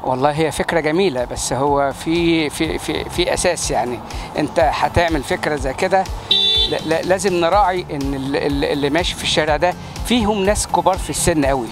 والله هي فكرة جميلة بس هو في في في في أساس يعني أنت هتعمل فكرة زي كده لا- لا- لازم نراعي إن ال- ال- اللي ماشي في الشارع ده فيهم ناس كبار في السن قوي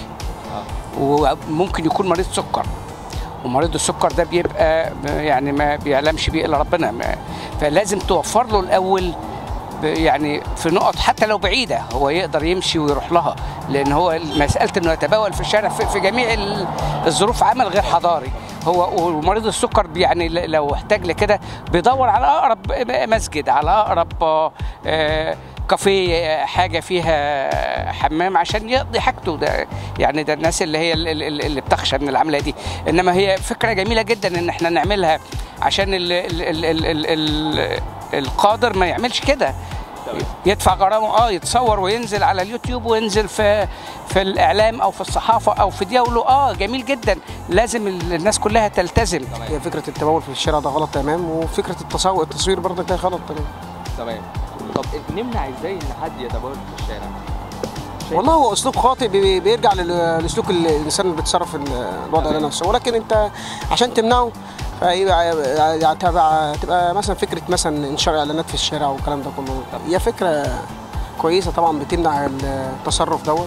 وممكن يكون مريض سكر ومريض السكر ده بيبقى يعني ما بيعلمش بيه الا ربنا ما- فلازم توفر له الاول ب- يعني في نقط حتى لو بعيده هو يقدر يمشي ويروح لها لان هو مساله انه يتبول في الشارع في, في جميع ال- الظروف عمل غير حضاري هو ومريض السكر بي- يعني ل- لو احتاج لكده بيدور على اقرب مسجد على اقرب آه، آه، كافيه آه، حاجه فيها حمام عشان يقضي حاجته ده يعني ده الناس اللي هي ال- ال- اللي بتخشى من العمليه دي انما هي فكره جميله جدا ان احنا نعملها عشان ال ال ال ال ال ال القادر ما يعملش كده يدفع غرامه اه يتصور وينزل على اليوتيوب وينزل في في الاعلام او في الصحافه او في ديوله اه جميل جدا لازم ال- الناس كلها تلتزم هي فكره التبول في الشارع ده غلط تمام وفكره التصور التصوير برضك ده غلط تمام تمام طب نمنع ازاي ان حد يتبول في الشارع والله هو اسلوب خاطئ بي- بيرجع لل- لاسلوب ال- الانسان اللي بيتصرف ال- الوضع ده نفسه ولكن انت عشان تمنعه فيبقى يعني تبقى, تبقى مثلا فكره مثلا انشاء اعلانات في الشارع والكلام ده كله هي فكره كويسه طبعا بتمنع التصرف دوت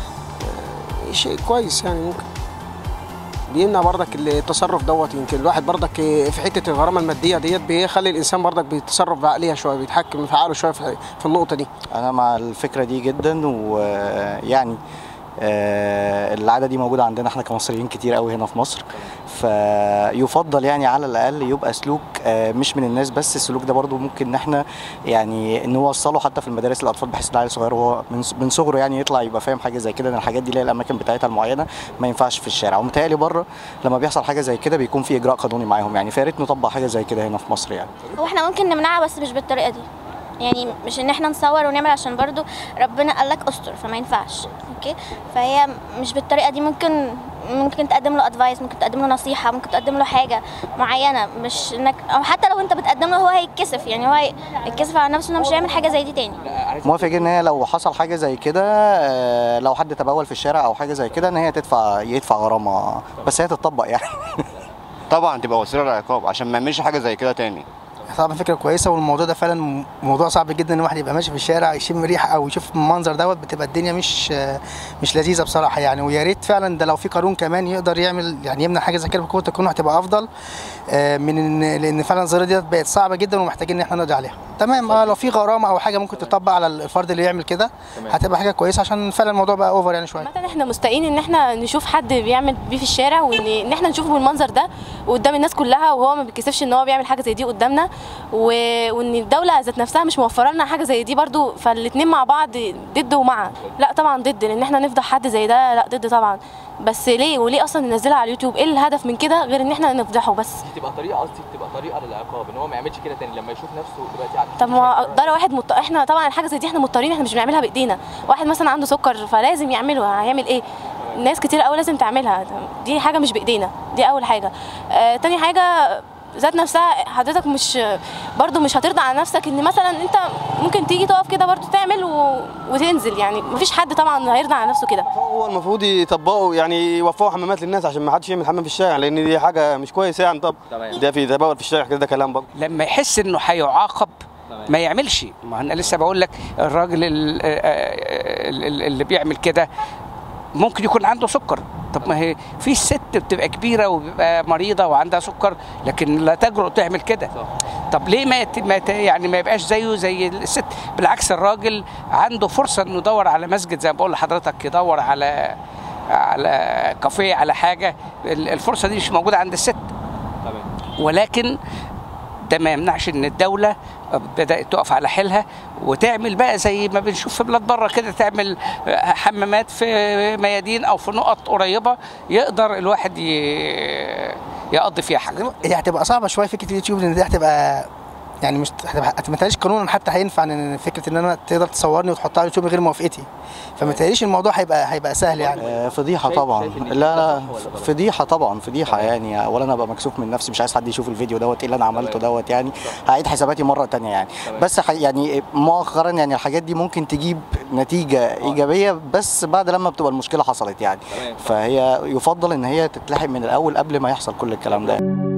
آه، شيء كويس يعني ممكن بيمنع برضك التصرف دوت يمكن الواحد برضك في حته الغرامه الماديه ديت بيخلي الانسان برضك بيتصرف بعقليه شويه بيتحكم في عقله شويه في في النقطه دي انا مع الفكره دي جدا ويعني آه، العاده دي موجوده عندنا احنا كمصريين كتير قوي هنا في مصر فيفضل يعني على الاقل يبقى سلوك آه، مش من الناس بس السلوك ده برضو ممكن ان احنا يعني نوصله حتى في المدارس للاطفال بحيث ان العيل الصغير وهو من من صغره يعني يطلع يبقى فاهم حاجه زي كده ان الحاجات دي ليها الاماكن بتاعتها المعينه ما ينفعش في الشارع ومتهيألي بره لما بيحصل حاجه زي كده بيكون في اجراء قانوني معاهم يعني فيا ريت نطبق حاجه زي كده هنا في مصر يعني هو احنا ممكن نمنعها بس مش بالطريقه دي يعني مش ان احنا نصور ونعمل عشان برضو ربنا قال لك استر فما ينفعش اوكي فهي مش بالطريقه دي ممكن ممكن تقدم له ادفايس ممكن تقدم له نصيحه ممكن تقدم له حاجه معينه مش انك او حتى لو انت بتقدم له هو هيتكسف يعني هو هيتكسف على نفسه انه مش هيعمل حاجه زي دي تاني موافق ان هي لو حصل حاجه زي كده آه، لو حد تبول في الشارع او حاجه زي كده ان هي تدفع يدفع غرامه بس هي تطبق يعني طبعا تبقى وسيله للعقاب عشان ما يعملش حاجه زي كده تاني طبعا فكره كويسه والموضوع ده فعلا موضوع صعب جدا ان الواحد يبقى ماشي في الشارع يشم ريحه او يشوف المنظر دوت بتبقى الدنيا مش مش لذيذه بصراحه يعني ويا ريت فعلا ده لو في قانون كمان يقدر يعمل يعني يمنع حاجه زي كده بقوه القانون هتبقى افضل آه، من إن- لان فعلا الظاهره ديت بقت صعبه جدا ومحتاجين ان احنا نقضي عليها تمام اه لو في غرامه او حاجه ممكن تطبق على الفرد اللي يعمل كده هتبقى حاجه كويسه عشان فعلا الموضوع بقى اوفر يعني شويه مثلا احنا مستائين ان احنا نشوف حد بيعمل بيه في الشارع وان ان احنا نشوفه بالمنظر ده وقدام الناس كلها وهو ما بيتكسفش ان هو بيعمل حاجه زي دي قدامنا و... وان الدوله ذات نفسها مش موفره لنا حاجه زي دي برضو فالاتنين مع بعض ضد ومع لا طبعا ضد لان احنا نفضح حد زي ده لا ضد طبعا بس ليه وليه اصلا ننزلها على اليوتيوب ايه الهدف من كده غير ان احنا نفضحه بس دي تبقى طريقه قصدي تبقى طريقه للعقاب ان هو ما يعملش كده تاني لما يشوف نفسه دلوقتي على طب ما ده واحد مط... احنا طبعا الحاجه زي دي احنا مضطرين احنا مش بنعملها بايدينا واحد مثلا عنده سكر فلازم يعمله هيعمل ايه ناس كتير قوي لازم تعملها دي حاجه مش بايدينا دي اول حاجه آه تاني حاجه ذات نفسها حضرتك مش برضو مش هترضى على نفسك ان مثلا انت ممكن تيجي تقف كده برضو تعمل و... وتنزل يعني مفيش حد طبعا هيرضى على نفسه كده هو المفروض يطبقوا يعني يوفروا حمامات للناس عشان ما حدش يعمل حمام في الشارع لان دي حاجه مش كويسه يعني طب تمام. ده في تبول في الشارع كده ده كلام برضه لما يحس انه هيعاقب ما يعملش ما انا لسه بقول لك الراجل ال- ال- ال- اللي بيعمل كده ممكن يكون عنده سكر طب ما هي في ست بتبقى كبيره وبيبقى مريضه وعندها سكر لكن لا تجرؤ تعمل كده طب ليه ما, يت... ما يت... يعني ما يبقاش زيه زي الست بالعكس الراجل عنده فرصه انه يدور على مسجد زي ما بقول لحضرتك يدور على على كافيه على حاجه ال- الفرصه دي مش موجوده عند الست تمام ولكن ده ما يمنعش ان الدوله بدات تقف على حيلها وتعمل بقى زي ما بنشوف في بلاد بره كده تعمل حمامات في ميادين او في نقط قريبه يقدر الواحد ي- يقضي فيها حاجه هي هتبقى صعبه شويه فكره اليوتيوب لان دي هتبقى يعني مش هتبقى ما تهيأليش قانونا حتى هينفع ان فكره ان انا تقدر تصورني وتحطها على اليوتيوب من غير موافقتي فما تهيأليش الموضوع هيبقى هيبقى سهل يعني آه، فضيحه شايف- طبعا شايف إن لا دي لا صح ولا غلط؟ فضيحه طبعا فضيحه يعني اولا انا ابقى مكسوف من نفسي مش عايز حد يشوف الفيديو دوت ايه اللي انا عملته تمام. دوت يعني هعيد حساباتي مره تانية يعني تمام. بس ح- يعني مؤخرا يعني الحاجات دي ممكن تجيب نتيجه ايجابيه بس بعد لما بتبقى المشكله حصلت يعني تمام فهي يفضل ان هي تتلحق من الاول قبل ما يحصل كل الكلام ده